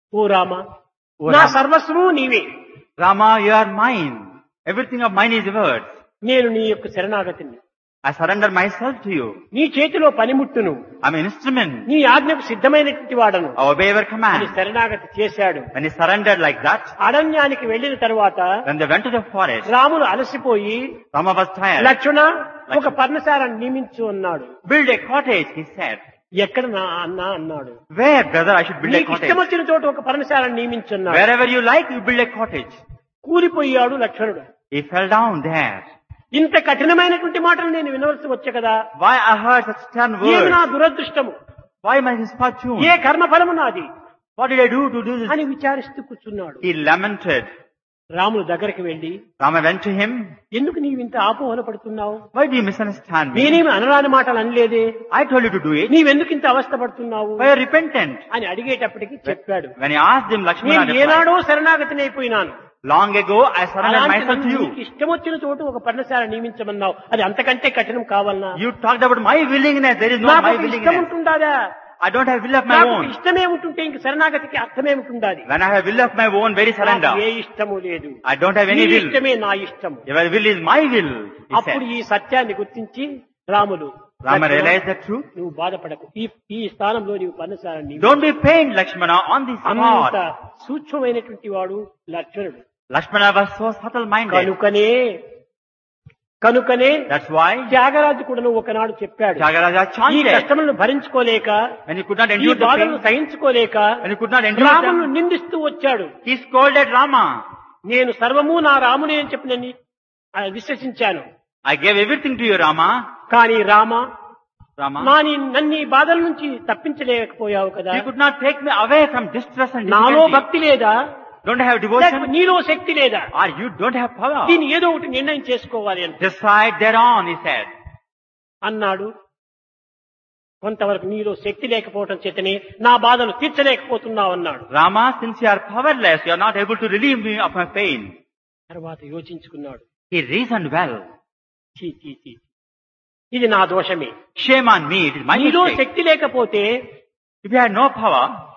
ఓ రామ ఓ నా రామ. సర్వస్వము నీవే Rama, you are mine. Everything of mine is yours. నేను నీ యొక్క శరణాగతిని I surrender myself to you. నీ చేతిలో పనిముట్టును I'm an instrument. నీ ఆజ్ఞకు సిద్ధమైనటువంటి వాడను I obey your అని command. శరణాగతి చేశాడు When he surrendered like that, అరణ్యానికి వెళ్లిన తరువాత when they went to the forest, Ramulu అలసిపోయి Rama was tired. లక్ష్మణ ఒక పర్ణశాలను నియమించు అన్నాడు Build a cottage, he said. ఎక్కడ నా అన్న అన్నాడు Where, brother, I should build a నీకు cottage? ఇష్టం వచ్చిన చోట ఒక పర్ణశాలను నియమించున్నాడు Wherever you like, you build a cottage. కూలిపోయాడు లక్ష్మణుడు He fell down there. ఇంత కఠినమైనటువంటి మాటలు నేను వినవలసి వచ్చే కదా Why I heard such stern ఏమి నా words? దురదృష్టము Why my misfortune? ఏ కర్మ ఫలము నాది What did I do to do this? అని విచారిస్తూ కూర్చున్నాడు He lamented. రాములు దగ్గరికి వెళ్లి Rama went to him. ఎందుకు నీవు ఇంత ఆపోహన పడుతున్నావు Why do you misunderstand me? నేనేమి అనరాని మాటలు అనలేదే I told you to do it. నీవెందుకు ఇంత అవస్థ పడుతున్నావు Why are you repentant? అని అడిగేటప్పటికి చెప్పాడు When he asked him, Lakshmana నేను replied, ఏనాడో శరణాగతిని అయిపోయినాను Long ago, I surrendered అలాంటి myself to నన్ను you. నీకు ఇష్టం వచ్చిన చోటు ఒక పర్ణశాల నియమించమన్నావు అది అంతకంటే కఠినం కావాలనా You talked about my willingness. There is no నాకు my ఒక ఇష్టం willingness. ఉంటుందా I don't have will of my నాకు ఒక own. ఇష్టమే ఉంటుంటే ఇంక శరణాగతికి అర్థమే ఉంటుండాది When I have will of my own, very surrender. నాకు ఏ ఇష్టము లేదు I don't have నీ any will. ఇష్టమే నా ఇష్టము Your will is my will, he అప్పుడు said. ఈ సత్యాన్ని గుర్తించి Ramulu Rama Lakshmana, realized the truth. నువ్వు బాధపడకు ఈ ఈ స్థానంలో నీవు పర్ణశాలని Don't be pained, Lakshmana, on this అంత spot. సూక్ష్మమైనటువంటి వాడు లక్ష్మణుడు Lakshmana was so subtle-minded. కనుకనే కనుకనే That's why త్యాగరాజు కూడా ఒకనాడు చెప్పాడు Jagaraja ఈ chanted. కష్టములను భరించుకోలేక When he could not ఈ endure the బాధలను pain, సహించుకోలేక when he could not endure రామును them, నిందిస్తూ వచ్చాడు he scolded Rama. నేను సర్వము నా రామునే అని చెప్పి నేను ఆ, విశ్వసించాను I gave everything to you, Rama. కానీ రామ Rama. నా నీ- నన్ను ఈ బాధల నుంచి తప్పించలేకపోయావు కదా You could not take me away from distress and నాలో difficulty. భక్తి లేదా Don't have లేక devotion? నీలో శక్తి లేదా Or you don't have power? దీన్ని ఏదో ఒకటి నిర్ణయం చేసుకోవాలి అని Decide thereon, he said. అన్నాడు కొంతవరకు నీలో శక్తి లేకపోవటం చేతనే నా బాధలు తీర్చలేకపోతున్నావు అన్నాడు Rama, since you are powerless, you are not able to relieve me of my pain. తర్వాత యోచించుకున్నాడు He reasoned well. చీ చీ చీ ఇది నా దోషమే Shame on me, it is my నీలో mistake. శక్తి లేకపోతే If you had no power,